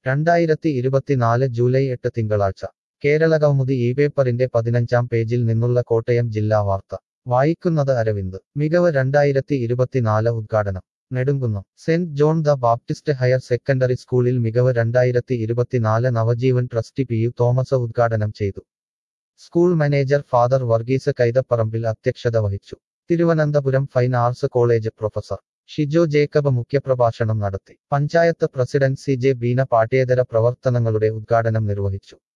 രണ്ടായിരത്തി ഇരുപത്തിനാല് ജൂലൈ എട്ട് തിങ്കളാഴ്ച കേരളകൗമുദി ഈ പേപ്പറിന്റെ പതിനഞ്ചാം പേജിൽ നിന്നുള്ള കോട്ടയം ജില്ലാ വാർത്ത വായിക്കുന്നത് അരവിന്ദ് മികവ് രണ്ടായിരത്തി ഇരുപത്തിനാല് ഉദ്ഘാടനം Nedumkunnam saint John the Baptist higher secondary സ്കൂളിൽ മികവ് രണ്ടായിരത്തി ഇരുപത്തിനാല് Navajeevan trustee P U Thomas ഉദ്ഘാടനം ചെയ്തു school manager father Varghese Kaithaparambil അധ്യക്ഷത വഹിച്ചു Thiruvananthapuram fine arts college professor Shijo Jacob മുഖ്യപ്രഭാഷണം നടത്തി panchayat president C J Beena പാഠ്യേതര പ്രവർത്തനങ്ങളുടെ ഉദ്ഘാടനം നിർവഹിച്ചു